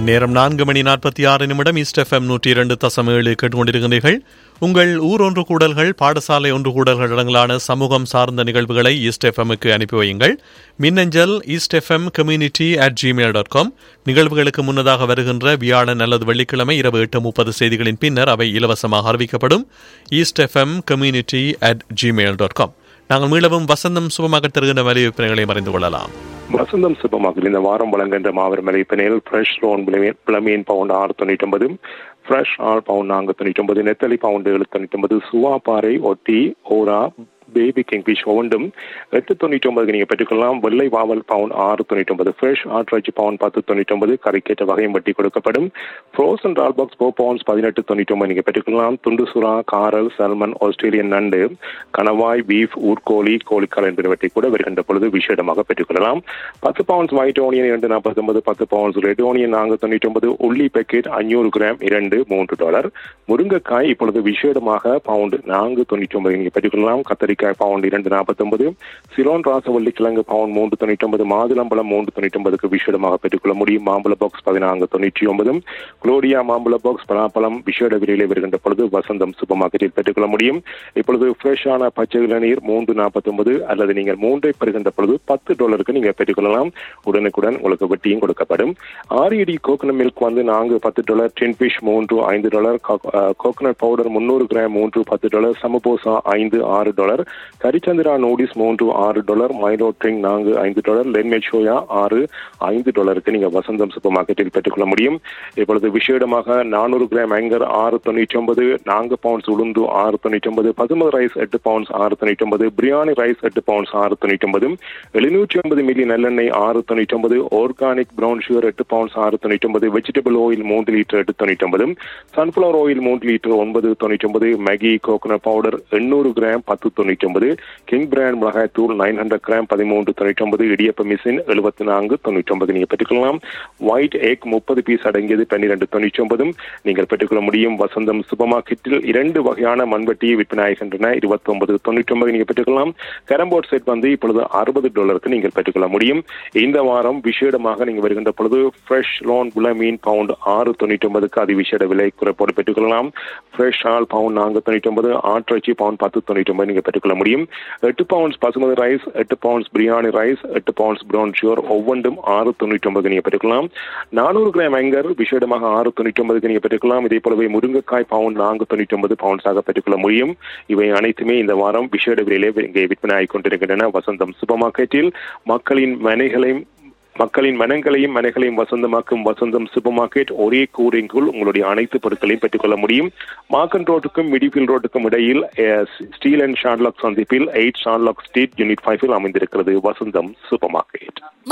நேரம் நான்கு மணி நாற்பத்தி ஆறு நிமிடம் ஈஸ்ட் எஃப்எம் நூற்றி இரண்டு தசம் ஏழு கேட்டுக்கொண்டிருக்கிறீர்கள் உங்கள் ஊர் ஒன்று கூடல்கள் பாடசாலை ஒன்று கூடல்கள் இடங்களான சமூகம் சார்ந்த நிகழ்வுகளை ஈஸ்ட் எஃப்எம்முக்கு அனுப்பி வையுங்கள் மின்னஞ்சல் East FM community at gmail dot com நிகழ்வுகளுக்கு முன்னதாக வருகின்ற வியாழன் அல்லது வெள்ளிக்கிழமை இரவு எட்டு முப்பது செய்திகளின் பின்னர் அவை இலவசமாக அறிவிக்கப்படும் East FM community at gmail dot com நாங்கள் மீளவும் வசந்தம் சுபமாக தருகின்ற வரி விற்பனைகளை மறைந்து கொள்ளலாம் வசந்தம் சிற்பமாகல் இந்த வாரம் வழங்குகின்ற மாபெரும் மலைப்பினையில் ஃப்ரெஷ் லோன் பிளமீன் பவுண்ட் ஆறு தொண்ணூற்றி ஒன்பது ஃப்ரெஷ் ஆல் பவுண்ட் நான்கு தொண்ணூற்றி ஒன்பது நெத்தலி பவுண்டு ஏழு தொண்ணூற்றி ஒன்பது சுவா பாறை ஒட்டி ஓரா பேபி கிங்ஃபிஷ் ஒவ்வொன்றும் எட்டு தொண்ணூற்றி ஒன்பதுக்கு நீங்கள் பெற்றுக்கொள்ளலாம் வெள்ளை வாவல் பவுண்ட் ஆறு தொண்ணூற்றி ஒன்பது ஃப்ரெஷ் ஆட்ராய்ச்சி பவுண்ட் பத்து தொண்ணூற்றி ஒன்பது கறிக்கேற்ற வகையும் வட்டி கொடுக்கப்படும் frozen dal box four pounds பதினெட்டு தொண்ணூற்றி ஒன்பது நீங்கள் பெற்றுக்கொள்ளலாம் துண்டு சுறா காரல் சல்மன் ஆஸ்திரேலியன் நண்டு கணவாய் பீஃப் ஊர்கோழி கோழிக்கால் என்பவற்றை கூட வருகின்ற பொழுது விசேடமாக பெற்றுக்கொள்ளலாம் பத்து பவுண்ட்ஸ் ஒயிட் ஓனியன் இரண்டு நாற்பத்தொன்பது பத்து பவுண்ட்ஸ் ரெட் ஓனியன் நான்கு தொண்ணூற்றி ஒன்பது உள்ளி பேக்கெட் ஐநூறு கிராம் இரண்டு மூன்று டாலர் முருங்கைக்காய் இப்பொழுது விசேடமாக பவுண்டு நான்கு தொண்ணூற்றி ஒன்பது நீங்கள் பெற்றுக்கொள்ளலாம் கத்தரிக்காய் பவுண்ட் இரண்டு நாற்பத்தொன்பது சிலோன் ராசவள்ளி கிழங்கு பவுண்ட் மூன்று தொண்ணூற்றி ஒன்பது மாதுளம்பழம் மூன்று தொண்ணூற்றி ஒன்பதுக்கு விசேடமாக பெற்றுக்கொள்ள முடியும் மாம்பழ பாக்ஸ் பதினான்கு தொண்ணூற்றி ஒன்பதும் குளோடியா மாம்பழ பாக்ஸ் பலாப்பழம் விசேட விலையிலே வருகின்ற பொழுது வசந்தம் சூப்பர் மார்க்கெட்டில் பெற்றுக்கொள்ள முடியும் இப்பொழுது ஃப்ரெஷ்ஷான பச்சை இளநீர் மூன்று நாற்பத்தொன்பது அல்லது நீங்கள் மூன்றை பெறுகின்ற பொழுது பத்து டாலருக்கு நீங்கள் பெற்றுக்கொள்ளலாம் உடனுக்குடன் உங்களுக்கு வட்டியும் கொடுக்கப்படும் ஆரியடி கோகனட் மில்க் வந்து நான்கு பத்து டாலர் டென் ஃபிஷ் மூன்று ஐந்து டாலர் கோகனட் பவுடர் முன்னூறு கிராம் மூன்று பத்து டாலர் சமபோசா ஐந்து ஆறு டாலர் கரிச்சந்திரா நூடிஸ் மூன்று ஆறு டாலர் மைலோ ட்ரிங் நான்கு ஐந்து டாலர் லென்மெட் ஷோயா ஆறு ஐந்து டாலருக்கு நீங்கள் வசந்தம் சூப்பர் மார்க்கெட்டில் பெற்றுக்கொள்ள முடியும் இப்பொழுது விசேடமாக நானூறு கிராம் ஆங்கர் ஆறு தொண்ணூற்றி ஒன்பது நான்கு பவுண்ட்ஸ் உளுந்து ஆறு தொண்ணூற்றி ஒன்பது பசுமதி ரைஸ் எட்டு பவுண்ட்ஸ் ஆறு தொண்ணூற்றி ஒன்பது பிரியாணி ரைஸ் எட்டு பவுண்ட்ஸ் ஆறு தொண்ணூற்றி ஒன்பது எழுநூற்றி ஐம்பது மில்லி நல்லெண்ணெய் ஆறு தொண்ணூற்றி ஒன்பது ஆர்கானிக் பிரவுன் சுகர் எட்டு பவுண்ட்ஸ் ஆறு தொண்ணூற்றி ஒன்பது வெஜிடபிள் ஆயில் மூன்று லிட்டர் எட்டு தொண்ணூற்றி ஒன்பது சன்ஃபிளவர் ஆயில் மூன்று லிட்டர் ஒன்பது தொண்ணூற்றி ஒன்பது மேகி கோகோனட் பவுடர் எண்ணூறு கிராம் பத்து தொண்ணூற்றி ஒன்பது கிங் பிராண்ட் மிளகாய் தூள் நைன் ஹண்ட்ரட் கிராம் பதிமூன்று தொண்ணூற்றி ஒன்பது இடியப்ப மிஷின் எழுபத்தி நான்கு தொண்ணூற்றி ஒன்பது நீங்கள் பெற்றுக்கொள்ளலாம் ஒயிட் எக் முப்பது பீஸ் அடங்கியது பன்னிரெண்டு தொண்ணூற்றி ஒன்பதும் நீங்கள் பெற்றுக்கொள்ள முடியும் வசந்தம் சூப்பர் மார்க்கெட்டில் இரண்டு வகையான மண்வெட்டி விற்பனையாகின்றன இருபத்தி ஒன்பது தொண்ணூற்றி ஒன்பது நீங்கள் பெற்றுக்கொள்ளலாம் கேரம்போர்ட் செட் வந்து இப்பொழுது அறுபது டாலருக்கு நீங்கள் பெற்றுக்கொள்ள முடியும் இந்த வாரம் விசேடமாக நீங்கள் வருகின்ற பொழுது ஃப்ரெஷ் லோன் மீன் பவுண்ட் ஆறு தொண்ணூற்றி ஒன்பதுக்கு அதி விசேட விலை குறைப்போடு பெற்றுக்கொள்ளலாம் ஃப்ரெஷ் ஆல் பவுண்ட் நான்கு தொண்ணூற்றி ஒன்பது ஆட்ராய்ச்சி பவுண்ட் பத்து தொண்ணூற்றி ஒன்பது நீங்கள் பெற்றுக்கொள்ள முடியும் எட்டு பவுண்ட்ஸ் பசுமதி ரைஸ் எட்டு பவுண்ட்ஸ் பிரியாணி ரைஸ் எட்டு பவுண்ட்ஸ் ப்ரௌன் ஷுவர் ஒவ்வொன்றும் ஆறு தொண்ணூற்றி ஒன்பது நீங்கள் பெற்றுக்கலாம் நானூறு கிராம் அங்கர் விசேடமாக ஆறு தொண்ணூற்றி ஒன்பதுக்கு நீங்கள் பெற்றுக்கலாம் இதே போலவே முருங்கைக்காய் பவுண்ட் நான்கு தொண்ணூற்றி ஒன்பது பவுண்ட்ஸாக பெற்றுக்கொள்ள முடியும் இவை அனைத்துமே இந்த வாரம் விசேட விலையிலே இங்கே விற்பனை ஆகிக் கொண்டிருக்கின்றன வசந்தம் சூப்பர் மார்க்கெட்டில் மக்களின் மனைகளையும் மக்களின் மனங்களையும் மனைகளையும் வசந்தமாக்கும் வசந்தம் சூப்பர் மார்க்கெட் ஒரே கூரைக்குள் உங்களுடைய அனைத்து பொருட்களையும் பெற்றுக்கொள்ள முடியும் மார்க்கன் ரோட்டுக்கும் மிடிஃபீல் ரோட்டுக்கும் இடையில் ஸ்டீல் அண்ட் ஷார்லாக் சந்திப்பில் எயிட் ஷார்லாக் ஸ்ட்ரீட் யூனிட் ஃபைவில் அமைந்திருக்கிறது வசந்தம் சூப்பர் மார்க்கெட்